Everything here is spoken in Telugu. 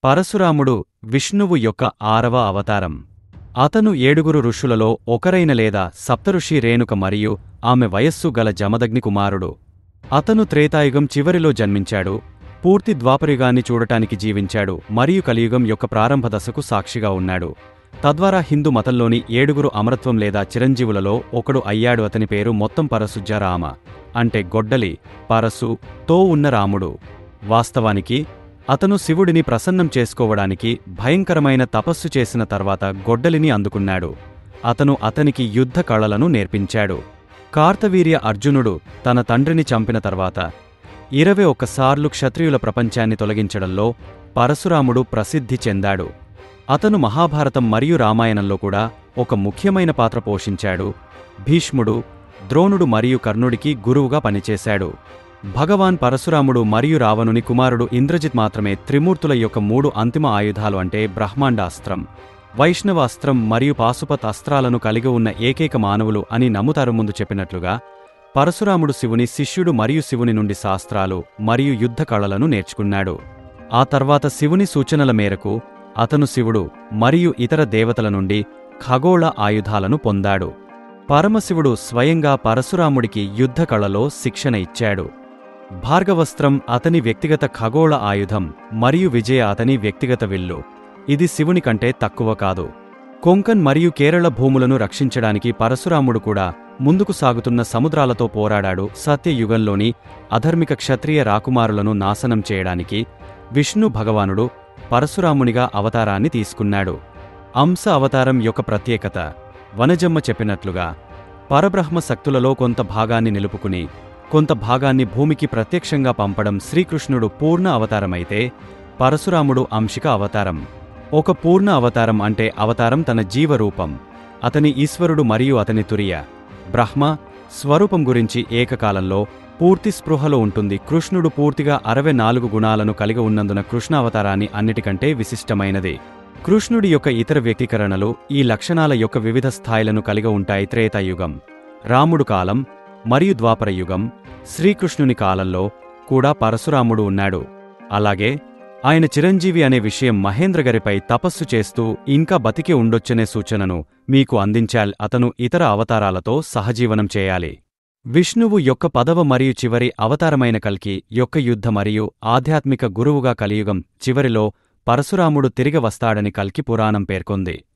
పరశురాముడు విష్ణువు యొక్క ఆరవ అవతారం అతను ఏడుగురు ఋషులలో ఒకరైన లేదా సప్తఋషి రేణుక మరియు ఆమె వయస్సు గల జమదగ్ని కుమారుడు అతను త్రేతాయుగం చివరిలో జన్మించాడు పూర్తి ద్వాపరయుగాన్ని చూడటానికి జీవించాడు మరియు కలియుగం యొక్క ప్రారంభ దశకు సాక్షిగా ఉన్నాడు తద్వారా హిందూ మతంలోని ఏడుగురు అమరత్వం లేదా చిరంజీవులలో ఒకడు అయ్యాడు అతని పేరు మొత్తం పరశుజ్జ రామ అంటే గొడ్డలి పరసు తో ఉన్న రాముడు వాస్తవానికి అతను శివుడిని ప్రసన్నం చేసుకోవడానికి భయంకరమైన తపస్సు చేసిన తర్వాత గొడ్డలిని అందుకున్నాడు అతను అతనికి యుద్ధ కళలను నేర్పించాడు కార్తవీర్య అర్జునుడు తన తండ్రిని చంపిన తర్వాత ఇరవై ఒక్కసార్లు క్షత్రియుల ప్రపంచాన్ని తొలగించడంలో పరశురాముడు ప్రసిద్ధి చెందాడు అతను మహాభారతం మరియు రామాయణంలో కూడా ఒక ముఖ్యమైన పాత్ర పోషించాడు భీష్ముడు ద్రోణుడు మరియు కర్ణుడికి గురువుగా పనిచేశాడు భగవాన్ పరశురాముడు మరియు రావణుని కుమారుడు ఇంద్రజిత్ మాత్రమే త్రిమూర్తుల యొక్క మూడు అంతిమ ఆయుధాలు అంటే బ్రహ్మాండాస్త్రం వైష్ణవాస్త్రం మరియు పాశుపత్ అస్త్రాలను కలిగి ఉన్న ఏకైక మానవులు అని నమ్ముతారు ముందు చెప్పినట్లుగా పరశురాముడు శివుని శిష్యుడు మరియు శివుని నుండి శాస్త్రాలు మరియు యుద్ధ కళలను నేర్చుకున్నాడు ఆ తర్వాత శివుని సూచనల మేరకు అతను శివుడు మరియు ఇతర దేవతల నుండి ఖగోళ ఆయుధాలను పొందాడు పరమశివుడు స్వయంగా పరశురాముడికి యుద్ధ కళలో శిక్షణ ఇచ్చాడు భార్గవస్త్రం అతని వ్యక్తిగత ఖగోళ ఆయుధం మరియు విజయ అతని వ్యక్తిగత విల్లు ఇది శివుని కంటే తక్కువ కాదు కొంకన్ మరియు కేరళ భూములను రక్షించడానికి పరశురాముడు కూడా ముందుకు సాగుతున్న సముద్రాలతో పోరాడాడు సత్యయుగంలోని అధర్మిక క్షత్రియ రాకుమారులను నాశనం చేయడానికి విష్ణు భగవానుడు పరశురామునిగా అవతారాన్ని తీసుకున్నాడు అంశ అవతారం యొక్క ప్రత్యేకత వనజమ్మ చెప్పినట్లుగా పరబ్రహ్మ శక్తులలో కొంత భాగాన్ని నిలుపుకుని కొంత భాగాన్ని భూమికి ప్రత్యక్షంగా పంపడం శ్రీకృష్ణుడు పూర్ణ అవతారమైతే పరశురాముడు అంశిక అవతారం ఒక పూర్ణ అవతారం అంటే అవతారం తన జీవరూపం అతని ఈశ్వరుడు మరియు అతని తురియ బ్రహ్మ స్వరూపం గురించి ఏకకాలంలో పూర్తి స్పృహలో ఉంటుంది కృష్ణుడు పూర్తిగా అరవై నాలుగు గుణాలను కలిగి ఉన్నందున కృష్ణ అవతారాన్ని అన్నిటికంటే విశిష్టమైనది కృష్ణుడి యొక్క ఇతర వ్యక్తీకరణలు ఈ లక్షణాల యొక్క వివిధ స్థాయిలను కలిగి ఉంటాయి త్రేతాయుగం రాముడు కాలం మరియు ద్వాపరయుగం శ్రీకృష్ణుని కాలంలో కూడా పరశురాముడు ఉన్నాడు అలాగే ఆయన చిరంజీవి అనే విషయం మహేంద్రగరిపై తపస్సు చేస్తూ ఇంకా బతికి ఉండొచ్చనే సూచనను మీకు అందించాల్ అతను ఇతర అవతారాలతో సహజీవనం చేయాలి విష్ణువు యొక్క పదవ మరియు చివరి అవతారమైన కల్కి యొక్క యుద్ధ మరియు ఆధ్యాత్మిక గురువుగా కలియుగం చివరిలో పరశురాముడు తిరిగి వస్తాడని కల్కి పురాణం పేర్కొంది